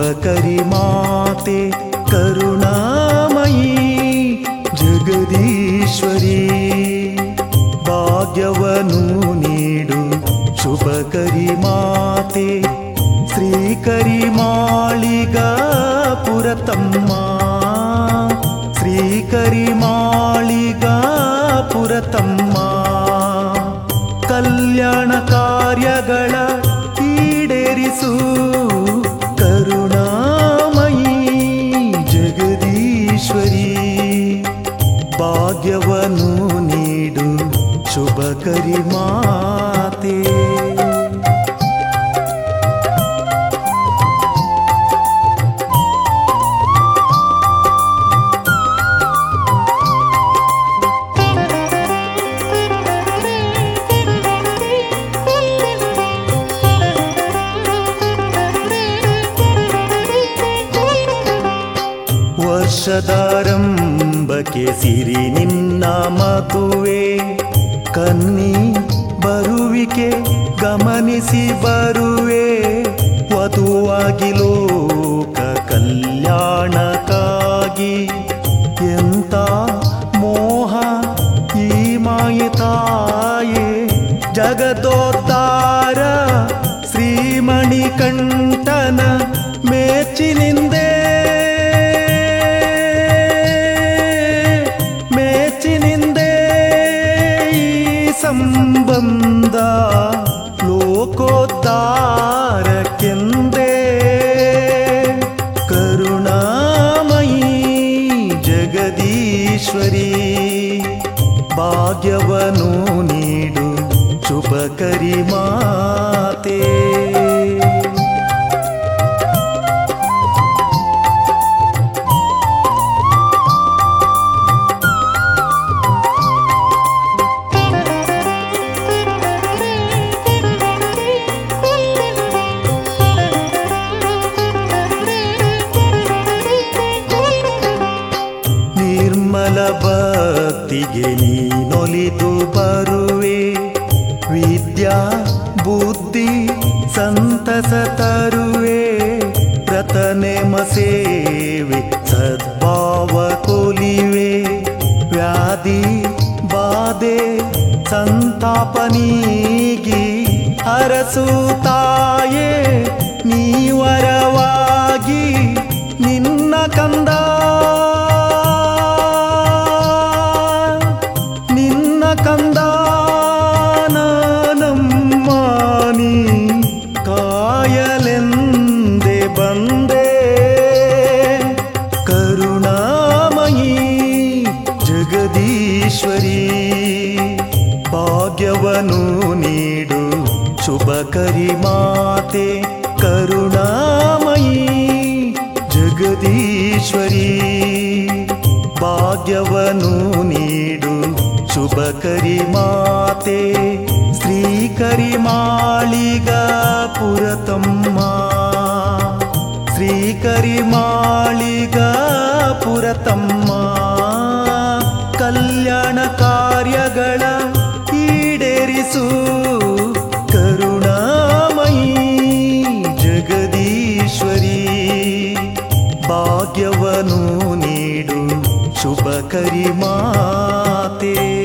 ಶುಭಕರಿ ಮಾತೆ ಕರುಣಾಮಯಿ ಜಗದೀಶ್ವರಿ ಭಾಗ್ಯವನ್ನು ನೀಡು ಶುಭಕರಿ ಮಾತೆ ಶ್ರೀಕರಿ ಮಾಳಿಗ ಪುರತಮ್ಮ ಶ್ರೀಕರಿ ಮಾಳಿಗ ಪುರತಮ್ಮ ಕಲ್ಯಾಣ ಕಾರ್ಯಗಳ ಈಡೇರಿಸು ಕರುಣಾಮಯಿ ಜಗದೀಶ್ವರಿ ಭಾಗ್ಯವನ್ನು ನೀಡು ಶುಭಕರಿ ಮಾತೆ ವರ್ಷದಾರಂಭಕ್ಕೆ ಸಿರಿ ನಿನ್ನ ಮದುವೆ ಕನ್ನಿ ಬರುವಿಕೆ ಗಮನಿಸಿ ಬರುವೆ ವಧುವಾಗಿ ಲೋಕ ಕಲ್ಯಾಣಕ್ಕಾಗಿ ಎಂತ ಮೋಹ ಈ ಮಾಯೆ ತಾಯೇ ಜಗದೋದ್ಧಾರ ಶ್ರೀಮಣಿ ಕಂಠನ ಮೇಚಿನಿಂದೆ ಮೇಚಿನಿಂದೆ ಈ ಸಂಬಂಧ ಲೋಕೋದ್ಧಾರಕ್ಕೆಂದೇ ಕರುಣಾಮಯಿ ಜಗದೀಶ್ವರಿ ಭಾಗ್ಯವನ್ನು ನೀಡು ಶುಭಕರಿ ಮಾತೆ ನಿರ್ಮಲ ಭಕ್ತಿಗೆ ನೀನೊಲಿದು ಬರುವೆ ವಿದ್ಯಾ ಬುದ್ಧಿ ಸಂತಸ ತರುವೆ ಪ್ರತನೆಮ ಸೇವೆ ಸದ್ಭಾವ ಕೊಲಿವೆ ವ್ಯಾಧಿ ಬಾಧೆ ಸಂತಾಪನೀಗಿ ಹರಸು ತಾಯೇ ನೀವರವಾಗಿ ನಿನ್ನ ಕಂದ ನಿನ್ನ ಕಂದ ನಾನಮ್ಮನಿ ಕಾಯಲೆಂದೆ ಬಂದೆ ಕರುಣಾಮಯಿ ಜಗದೀಶ್ವರಿ ಭಾಗ್ಯವನ್ನು ನೀಡು ಶುಭಕರಿ ಮಾತೆ ಕರುಣಾಮಯಿ ಜಗದೀಶ್ವರಿ ಭಾಗ್ಯವನ್ನು ನೀಡು ಶುಭಕರಿ ಮಾತೆ ಶ್ರೀಕರಿ ಮಾಳಿಗ ಪುರತಮ್ಮ ಶ್ರೀಕರಿ ಮಾಳಿಗ ಪುರತಮ್ಮ ಕಲ್ಯಾಣ ಕಾರ್ಯಗಳ ಈಡೇರಿಸು ಕರುಣಾಮಯಿ ಜಗದೀಶ್ವರಿ ಭಾಗ್ಯವನ್ನು ನೀಡು ಶುಭಕರಿ ಮಾತೆ